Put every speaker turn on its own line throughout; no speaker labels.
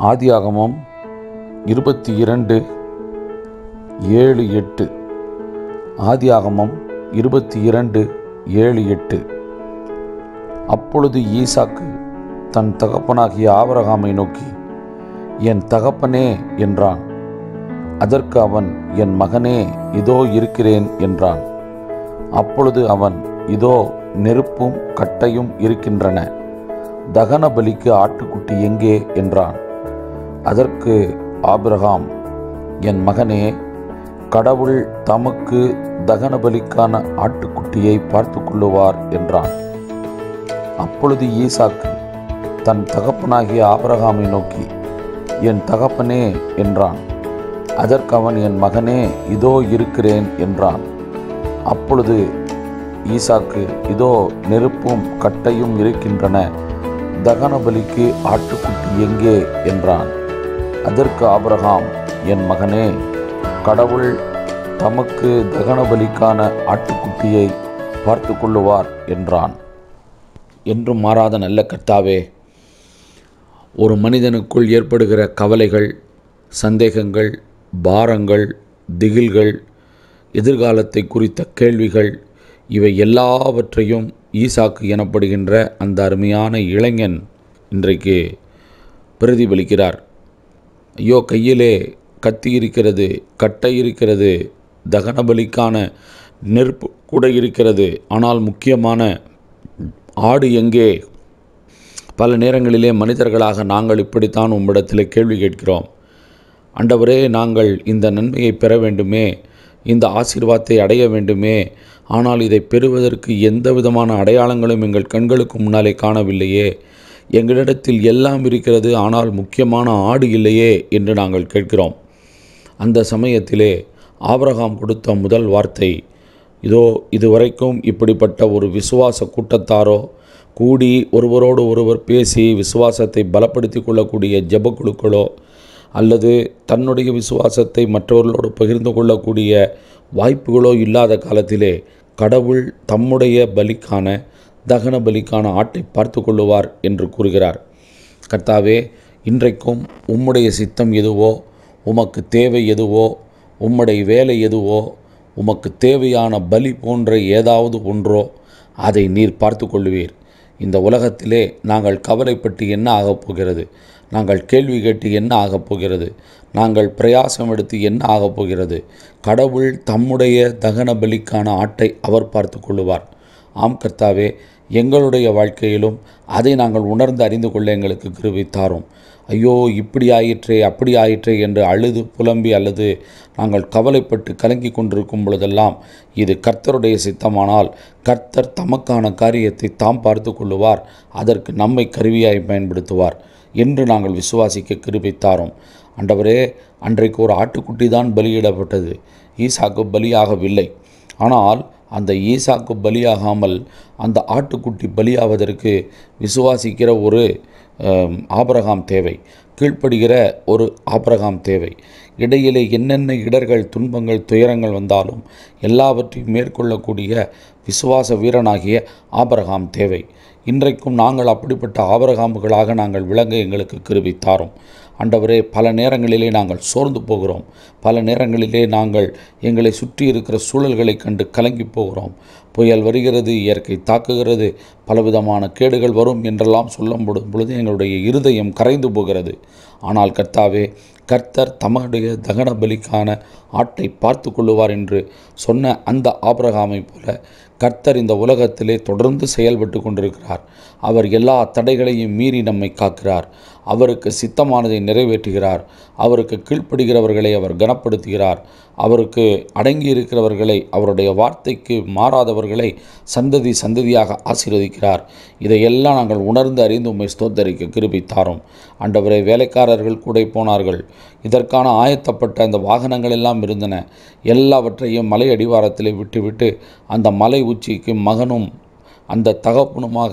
ஆதியாகமம் இருபத்தி இரண்டு ஏழு எட்டு ஆதியாகமம் இருபத்தி இரண்டு ஏழு எட்டு அப்பொழுது ஈசாக்கு தன் தகப்பனாகிய ஆபிரகாமை நோக்கி என் தகப்பனே என்றான் அதற்கு அவன் என் மகனே இதோ இருக்கிறேன் என்றான் அப்பொழுது அவன் இதோ நெருப்பும் கட்டையும் இருக்கின்றன தகன பலிக்கு ஆட்டுக்குட்டி எங்கே என்றான் அதற்கு ஆபிரகாம் என் மகனே கடவுள் தமக்கு தகன பலிக்கான ஆட்டுக்குட்டியை பார்த்து கொள்ளுவார் என்றான் அப்பொழுது ஈசாக்கு தன் தகப்பனாகிய ஆபிரகாமை நோக்கி என் தகப்பனே என்றான் அதற்கு அவன் என் மகனே இதோ இருக்கிறேன் என்றான் அப்பொழுது ஈசாக்கு இதோ நெருப்பும் கட்டையும் இருக்கின்றன தகன பலிக்கு ஆட்டுக்குட்டி எங்கே என்றான் அதற்கு ஆபிரகாம் என் மகனே கடவுள் தமக்கு தகன பலிக்கான ஆட்டுக்குட்டியை பார்த்து கொள்ளுவார் என்றான் என்றும் மாறாத நல்ல கர்த்தாவே ஒரு மனிதனுக்குள் ஏற்படுகிற கவலைகள் சந்தேகங்கள் பாரங்கள் திகில்கள் எதிர்காலத்தை குறித்த கேள்விகள் இவை எல்லாவற்றையும் ஈசாக்கு எனப்படுகின்ற அந்த அருமையான இளைஞன் இன்றைக்கு பிரதிபலிக்கிறார் ஐயோ கையிலே கத்தி இருக்கிறது கட்டை இருக்கிறது தகனபலிக்கான நெருப்பு கூட இருக்கிறது ஆனால் முக்கியமான ஆடு எங்கே பல நேரங்களிலே மனிதர்களாக நாங்கள் இப்படித்தான் உம்மிடத்தில் கேள்வி கேட்கிறோம் ஆண்டவரே நாங்கள் இந்த நன்மையை பெற வேண்டுமே இந்த ஆசீர்வாதத்தை அடைய வேண்டுமே ஆனால் இதை பெறுவதற்கு எந்த விதமான அடையாளங்களும் எங்கள் கண்களுக்கு முன்னாலே காணவில்லையே எங்களிடத்தில் எல்லாம் இருக்கிறது ஆனால் முக்கியமான ஆடு இல்லையே என்று நாங்கள் கேட்கிறோம் அந்த சமயத்திலே ஆபிரகாம் கொடுத்த முதல் வார்த்தை இதோ இதுவரைக்கும் இப்படிப்பட்ட ஒரு விசுவாச கூட்டத்தாரோ கூடி ஒருவரோடு ஒருவர் பேசி விசுவாசத்தை பலப்படுத்தி கொள்ளக்கூடிய ஜெபக்குழுக்களோ அல்லது தன்னுடைய விசுவாசத்தை மற்றவர்களோடு பகிர்ந்து கொள்ளக்கூடிய வாய்ப்புகளோ இல்லாத காலத்திலே கடவுள் தம்முடைய பலிக்கான தகன பலிக்கான ஆட்டை பார்த்து கொள்ளுவார் என்று கூறுகிறார் கர்த்தாவே இன்றைக்கும் உம்முடைய சித்தம் எதுவோ உமக்கு தேவை எதுவோ உம்முடைய வேலை எதுவோ உமக்கு தேவையான பலி போன்ற ஏதாவது ஒன்றோ அதை நீர் பார்த்து கொள்ளுவீர் இந்த உலகத்திலே நாங்கள் கவலைப்பட்டு என்ன ஆகப் போகிறது நாங்கள் கேள்வி கேட்டு என்ன ஆகப் போகிறது நாங்கள் பிரயாசம் எடுத்து என்ன ஆகப் போகிறது கடவுள் தம்முடைய தகன பலிக்கான ஆட்டை அவர் பார்த்து கொள்ளுவார் ஆம் கர்த்தாவே எங்களுடைய வாழ்க்கையிலும் அதை நாங்கள் உணர்ந்து அறிந்து கொள்ள எங்களுக்கு கிருபை தாரும் ஐயோ இப்படி ஆயிற்றே அப்படி ஆயிற்றே என்று அழுது புலம்பி அல்லது நாங்கள் கவலைப்பட்டு கலங்கி கொண்டிருக்கும் பொழுதெல்லாம் இது கர்த்தருடைய சித்தமானால் கர்த்தர் தமக்கான காரியத்தை தாம் பார்த்து கொள்ளுவார் அதற்கு நம்மை கருவியாய் பயன்படுத்துவார் என்று நாங்கள் விசுவாசிக்க கிருபை தாரும் ஆண்டவரே அன்றைக்கு ஒரு ஆட்டுக்குட்டி தான் பலியிடப்பட்டது ஈசாக்கு பலியாகவில்லை ஆனால் அந்த ஈசாக்கு பலியாகாமல் அந்த ஆட்டுக்குட்டி பலியாவதற்கு விசுவாசிக்கிற ஒரு ஆபரகாம் தேவை கீழ்ப்படுகிற ஒரு ஆபரகாம் தேவை இடையிலே என்னென்ன இடர்கள் துன்பங்கள் துயரங்கள் வந்தாலும் எல்லாவற்றையும் மேற்கொள்ளக்கூடிய விசுவாச வீரனாகிய ஆபரகாம் தேவை இன்றைக்கும் நாங்கள் அப்படிப்பட்ட ஆபரகாமுகளாக நாங்கள் விளங்க எங்களுக்கு கிருபி தாரும் ஆண்டவரே பல நேரங்களிலே நாங்கள் சோர்ந்து போகிறோம் பல நேரங்களிலே நாங்கள் எங்களை சுற்றி இருக்கிற சூழல்களை கண்டு கலங்கி போகிறோம் புயல் வருகிறது இயற்கை தாக்குகிறது பலவிதமான கேடுகள் வரும் என்றெல்லாம் சொல்லும் பொழுது எங்களுடைய இருதயம் கரைந்து போகிறது ஆனால் கர்த்தாவே கர்த்தர் தம்முடைய தகன பலிக்கான ஆட்டை பார்த்து கொள்ளுவார் என்று சொன்ன அந்த ஆபிரகாமை போல கர்த்தர் இந்த உலகத்திலே தொடர்ந்து செயல்பட்டு கொண்டிருக்கிறார் அவர் எல்லா தடைகளையும் மீறி நம்மை காக்கிறார் அவருக்கு சித்தமானதை நிறைவேற்றுகிறார் அவருக்கு கீழ்ப்படுகிறவர்களை அவர் கனப்படுத்துகிறார் அவருக்கு அடங்கி இருக்கிறவர்களை அவருடைய வார்த்தைக்கு மாறாதவர்களை சந்ததி சந்ததியாக ஆசீர்வதிக்கிறார் இதையெல்லாம் நாங்கள் உணர்ந்து அறிந்து உண்மை ஸ்தோத்தரிக்க கிருபி தாரும் ஆண்டவரை வேலைக்காரர்கள் கூட போனார்கள் இதற்கான ஆயத்தப்பட்ட அந்த வாகனங்கள் எல்லாம் இருந்தன எல்லாவற்றையும் மலை அடிவாரத்தில் விட்டுவிட்டு அந்த மலை உச்சிக்கு மகனும் அந்த தகப்பனுமாக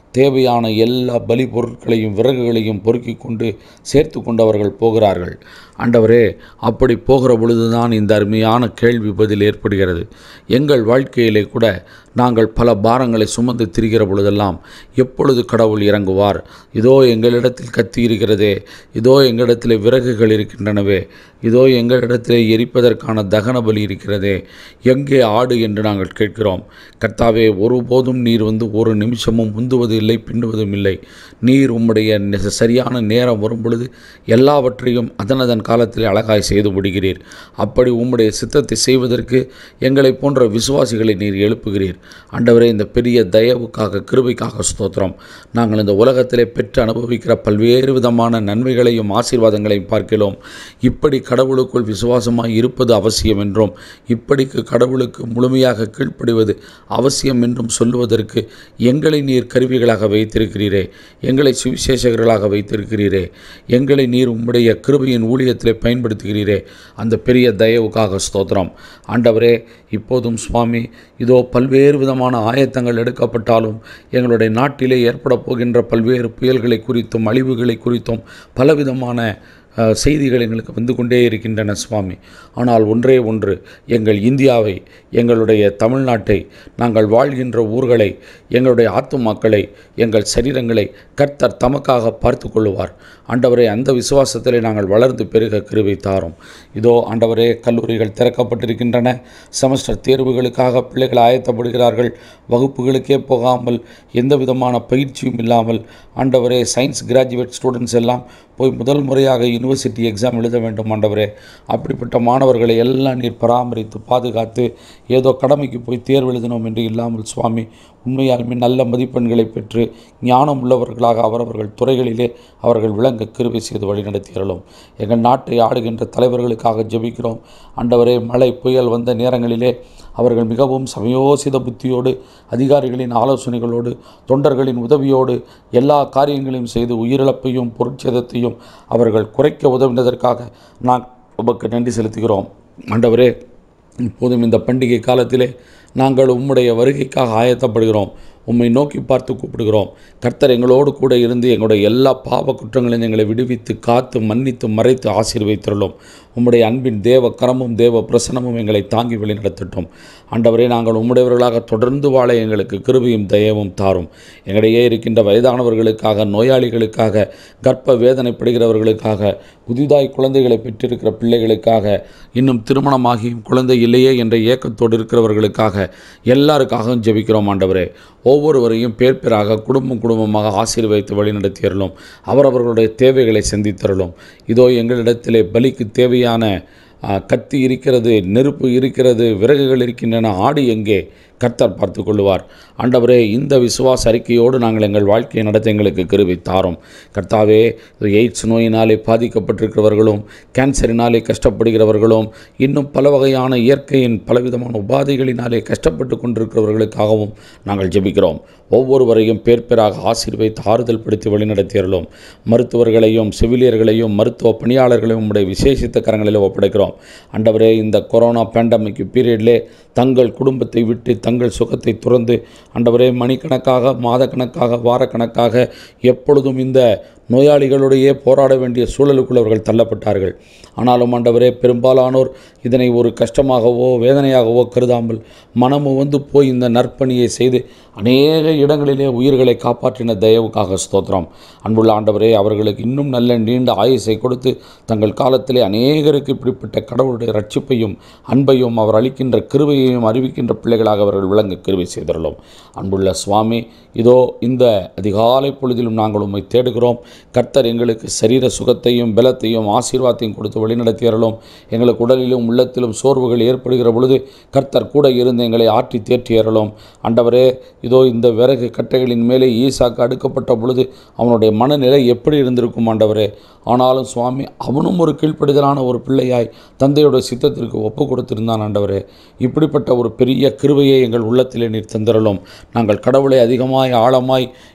தேவையான எல்லா பலி பொருட்களையும் விறகுகளையும் பொறுக்கி கொண்டு சேர்த்து கொண்டு அவர்கள் போகிறார்கள் ஆண்டவரே அப்படி போகிற பொழுதுதான் இந்த அருமையான கேள்வி பதில் ஏற்படுகிறது எங்கள் வாழ்க்கையிலே கூட நாங்கள் பல பாரங்களை சுமந்து திரிகிற பொழுதெல்லாம் எப்பொழுது கடவுள் இறங்குவார் இதோ எங்களிடத்தில் கத்தி இருக்கிறதே இதோ எங்களிடத்தில் விறகுகள் இருக்கின்றனவே இதோ எங்களிடத்தில் எரிப்பதற்கான தகன பலி இருக்கிறதே எங்கே ஆடு என்று நாங்கள் கேட்கிறோம் கர்த்தாவே ஒருபோதும் நீர் வந்து ஒரு நிமிஷமும் முந்துவது இல்லை பின்னுவதும் இல்லை நீர் உம்முடைய நெ- சரியான நேரம் வரும் பொழுது எல்லாவற்றையும் அதனதன் காலத்தில் அழகாய் செய்து முடிகிறீர் அப்படி உம்முடைய சித்தத்தை செய்வதற்கு எங்களை போன்ற விசுவாசிகளை நீர் எழுப்புகிறீர் ஆண்டவரே இந்த பெரிய தயவுக்காக கிருபைக்காக ஸ்தோத்திரம் நாங்கள் இந்த உலகத்திலே பெற்று அனுபவிக்கிற பல்வேறு விதமான நன்மைகளையும் ஆசீர்வாதங்களையும் பார்க்கிறோம் இப்படி கடவுளுக்குள் விசுவாசமாய் இருப்பது அவசியம் என்றும் இப்படிக்கு கடவுளுக்கு முழுமையாக கீழ்ப்படிவது அவசியம் என்றும் சொல்லுவதற்கு எங்களை நீர் கருவிகளாக வைத்திருக்கிறீரே எங்களை சுவிசேஷகர்களாக வைத்திருக்கிறீரே எங்களை நீர் உம்முடைய கிருபையின் ஊழியத்திலே பயன்படுத்துகிறீரே அந்த பெரிய தயவுக்காக ஸ்தோத்திரம் ஆண்டவரே இப்போதும் சுவாமி இதோ பல்வேறு விதமான ஆயத்தங்கள் எடுக்கப்பட்டாலும் எங்களுடைய நாட்டிலே ஏற்பட போகின்ற பல்வேறு புயல்களை குறித்தும் அழிவுகளை குறித்தும் பலவிதமான அஹ், செய்திகள் எங்களுக்கு வந்து கொண்டே இருக்கின்றன சுவாமி ஆனால் ஒன்றே ஒன்று எங்கள் இந்தியாவை எங்களுடைய தமிழ்நாட்டை நாங்கள் வாழ்கின்ற ஊர்களை எங்களுடைய ஆத்துமாக்களை எங்கள் சரீரங்களை கர்த்தர் தமக்காக பார்த்து கொள்ளுவார் ஆண்டவரே அந்த விசுவாசத்திலே நாங்கள் வளர்ந்து பெருக கிருபை தாரும் இதோ ஆண்டவரே கல்லூரிகள் திறக்கப்பட்டிருக்கின்றன செமஸ்டர் தேர்வுகளுக்காக பிள்ளைகள் ஆயத்தப்படுகிறார்கள் வகுப்புகளுக்கே போகாமல் எந்த விதமான பயிற்சியும் இல்லாமல் ஆண்டவரே சயின்ஸ் கிராஜுவேட் ஸ்டூடெண்ட்ஸ் எல்லாம் போய் முதல் முறையாக யூனிவர்சிட்டி எக்ஸாம் எழுத வேண்டும் ஆண்டவரே அப்படிப்பட்ட மாணவர்களை எல்லாம் நீர் பராமரித்து பாதுகாத்து ஏதோ கடமைக்கு போய் தேர்வு எழுதினோம் என்று இல்லாமல் சுவாமி உண்மையாலுமே நல்ல மதிப்பெண்களை பெற்று ஞானம் உள்ளவர்களாக அவரவர்கள் துறைகளிலே அவர்கள் விளங்க கிருபை செய்து வழிநடத்தியறலும் எங்கள் நாட்டை ஆடுகின்ற தலைவர்களுக்காக ஜெபிக்கிறோம் ஆண்டவரே மழை புயல் வந்த நேரங்களிலே அவர்கள் மிகவும் சமயோசித புத்தியோடு அதிகாரிகளின் ஆலோசனைகளோடு தொண்டர்களின் உதவியோடு எல்லா காரியங்களையும் செய்து உயிரிழப்பையும் பொருட்சேதத்தையும் அவர்கள் குறைக்க உதவினதற்காக நான் உமக்கு நன்றி செலுத்துகிறோம் ஆண்டவரே இப்போதும் இந்த பண்டிகை காலத்திலே நாங்கள் உம்முடைய வருகைக்காக ஆயத்தப்படுகிறோம் உம்மை நோக்கி பார்த்து கூப்பிடுகிறோம் கர்த்தர் எங்களோடு கூட இருந்து எங்களுடைய எல்லா பாவ குற்றங்களையும் எங்களை விடுவித்து காத்து மன்னித்து மறைத்து ஆசீர்வைத்துள்ளோம் உம்முடைய அன்பின் தேவ கரமும் தேவ பிரசனமும் எங்களை தாங்கி வழிநடத்தட்டும் ஆண்டவரே நாங்கள் உம்முடையவர்களாக தொடர்ந்து வாழ எங்களுக்கு கிருபையும் தயவும் தாரும் எங்களிடையே இருக்கின்ற வயதானவர்களுக்காக நோயாளிகளுக்காக கர்ப்ப வேதனைப்படுகிறவர்களுக்காக புதிதாய் குழந்தைகளை பெற்றிருக்கிற பிள்ளைகளுக்காக இன்னும் திருமணமாகியும் குழந்தை இல்லையே என்ற ஏக்கத்தோடு இருக்கிறவர்களுக்காக எல்லாருக்காகவும் ஜெபிக்கிறோம் ஆண்டவரே ஒவ்வொருவரையும் பேர் பேராக குடும்பம் குடும்பமாக ஆசீர்வதித்து வழிநடத்தியறலும் அவரவர்களுடைய தேவைகளை சந்தித்தரலும் இதோ எங்களிடத்திலே பலிக்கு தேவையான ஆ, கத்தி இருக்கிறது நெருப்பு இருக்கிறது விறகுகள் இருக்கின்றன ஆடு எங்கே கர்த்தர் பார்த்து கொள்ளுவார் ஆண்டவரே இந்த விசுவாச அறிக்கையோடு நாங்கள் எங்கள் வாழ்க்கையை நடத்த எங்களுக்கு கிருபை தாரும் கர்த்தாவே இது எய்ட்ஸ் நோயினாலே பாதிக்கப்பட்டிருக்கிறவர்களும் கேன்சரினாலே கஷ்டப்படுகிறவர்களும் இன்னும் பல வகையான இயற்கையின் பலவிதமான உபாதைகளினாலே கஷ்டப்பட்டு கொண்டிருக்கிறவர்களுக்காகவும் நாங்கள் ஜெபிக்கிறோம் ஒவ்வொருவரையும் பேர் பேராக ஆசீர்வைத்து ஆறுதல் படுத்தி வழிநடத்தியறலும் மருத்துவர்களையும் செவிலியர்களையும் மருத்துவ பணியாளர்களையும் உடைய விசேஷித்த கரங்களில் ஒப்படைக்கிறோம் ஆண்டவரே இந்த கொரோனா பேண்டமிக் பீரியட்லே தங்கள் குடும்பத்தை விட்டு தங்கள் சுகத்தை துறந்து ஆண்டவரே மணிக்கணக்காக மாதக்கணக்காக வாரக்கணக்காக எப்பொழுதும் இந்த நோயாளிகளுடையே போராட வேண்டிய சூழலுக்குள் அவர்கள் தள்ளப்பட்டார்கள் ஆனாலும் ஆண்டவரே பெரும்பாலானோர் இதனை ஒரு கஷ்டமாகவோ வேதனையாகவோ கருதாமல் மனமு வந்து போய் இந்த நற்பணியை செய்து அநேக இடங்களிலே உயிர்களை காப்பாற்றின தயவுக்காக ஸ்தோத்திரம் அன்புள்ள ஆண்டவரே அவர்களுக்கு இன்னும் நல்ல நீண்ட ஆயுசை கொடுத்து தங்கள் காலத்திலே அநேகருக்கு இப்படிப்பட்ட கடவுளுடைய ரட்சிப்பையும் அன்பையும் அவர் அளிக்கின்ற கிருபையையும் அறிவிக்கின்ற பிள்ளைகளாக அவர்கள் விளங்க கிருபை செய்தரலும் அன்புள்ள சுவாமி இதோ இந்த அதிகாலை பொழுதிலும் நாங்கள் உம்மை தேடுகிறோம் கர்த்தர் எங்களுக்கு சரீர சுகத்தையும் பலத்தையும் ஆசீர்வாதத்தையும் கொடுத்து வழிநடத்தியறலும் எங்களுக்கு உடலிலும் உள்ளத்திலும் சோர்வுகள் ஏற்படுகிற பொழுது கர்த்தர் கூட இருந்து எங்களை ஆற்றி தேற்றியறலும் ஆண்டவரே இதோ இந்த விறகு கட்டைகளின் மேலே ஈசாக்கு அடுக்கப்பட்ட பொழுது அவனுடைய மனநிலை எப்படி இருந்திருக்கும் ஆண்டவரே ஆனாலும் சுவாமி அவனும் ஒரு கீழ்ப்படிதலான ஒரு பிள்ளையாய் தந்தையோட சித்தத்திற்கு ஒப்பு கொடுத்திருந்தான் ஆண்டவரே இப்படிப்பட்ட ஒரு பெரிய கிருபையை எங்கள் உள்ளத்திலே நீர் தந்திரலும் நாங்கள் கடவுளை அதிகமாய் ஆழமாய்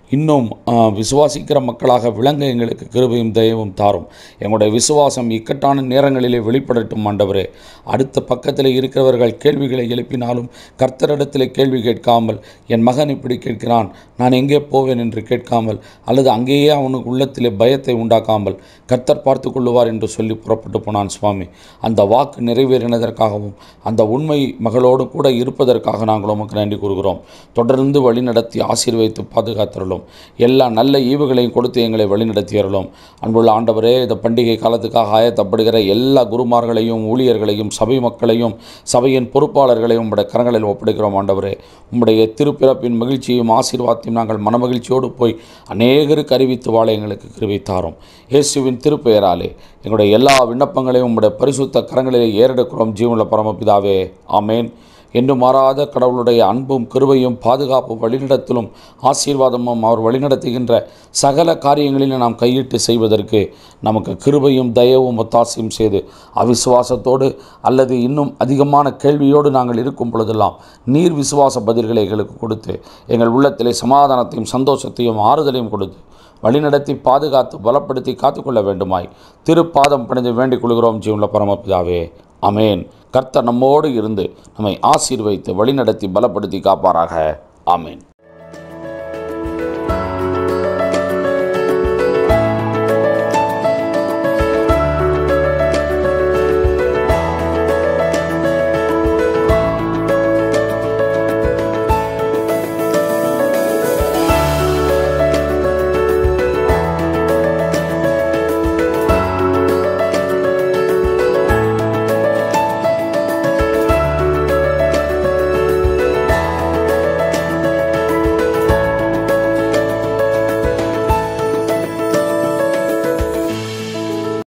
இன்னும் ஆ, விசுவாசிக்கிற மக்களாக விளங்க எங்களுக்கு கிருபையும் தயவும் தாரும் எங்களுடைய விசுவாசம் இக்கட்டான நேரங்களிலே வெளிப்படட்டும் ஆண்டவரே அடுத்த பக்கத்தில் இருக்கிறவர்கள் கேள்விகளை எழுப்பினாலும் கர்த்தரிடத்தில் கேள்வி கேட்காமல் என் மகன் இப்படி கேட்கிறான் நான் எங்கே போவேன் என்று கேட்காமல் அல்லது அங்கேயே அவனுக்கு உள்ளத்திலே பயத்தை உண்டாக்காமல் கர்த்தர் பார்த்து கொள்ளுவார் என்று சொல்லி புறப்பட்டு போனான் சுவாமி அந்த வாக்கு நிறைவேறினதற்காகவும் அந்த உண்மை மகளோடு கூட இருப்பதற்காக நாங்கள் உமக்கு நன்றி கூறுகிறோம் தொடர்ந்து வழிநடத்தி ஆசீர்வைத்து பாதுகாத்தருளும் எல்லா நல்ல ஈவுகளையும் கொடுத்து எங்களை வழிநடத்தியருளும் அன்புள்ள ஆண்டவரே இந்த பண்டிகை காலத்துக்காக ஆயத்தப்படுகிற எல்லா குருமார்களையும் ஊழியர்களையும் சபை மக்களையும் சபையின் பொறுப்பாளர்களையும் உம்முடைய கரங்களில் ஒப்படைக்கிறோம் ஆண்டவரே உம்முடைய திருப்பிறப்பின் மகிழ்ச்சியும் ஆசீர்வாதத்தையும் நாங்கள் மனமகிழ்ச்சியோடு போய் அநேகருக்கு அறிவித்து வாழ எங்களுக்கு கிருபை தாரும் இயேசுவின் திருப்பெயராலே எங்களுடைய எல்லா விண்ணப்பங்களையும் உம்முடைய பரிசுத்த கரங்களிலே ஏறெடுக்கிறோம் ஜீவனுள்ள பரமபிதாவே ஆமேன் என்று மாறாத கடவுளுடைய அன்பும் கிருபையும் பாதுகாப்பும் வழிநடத்தலும் ஆசீர்வாதமும் அவர் வழிநடத்துகின்ற சகல காரியங்களிலும் நாம் கையிட்டு செய்வதற்கு நமக்கு கிருபையும் தயவும் ஒத்தாசையும் செய்து அவிசுவாசத்தோடு அல்லது இன்னும் அதிகமான கேள்வியோடு நாங்கள் இருக்கும் பொழுதெல்லாம் நீர் விசுவாச பதில்களை எங்களுக்கு கொடுத்து எங்கள் உள்ளத்திலே சமாதானத்தையும் சந்தோஷத்தையும் ஆறுதலையும் கொடுத்து வழிநடத்தி பாதுகாத்து பலப்படுத்தி காத்துக்கொள்ள வேண்டுமாய் திருப்பாதம் பணிந்து வேண்டிக் கொள்கிறோம் ஜீவனுள்ள பரமபிதாவே அமேன் கர்த்தர் நம்மோடு இருந்து நம்மை ஆசீர்வைத்து வழிநடத்தி பலப்படுத்தி காப்பாராக ஆமேன்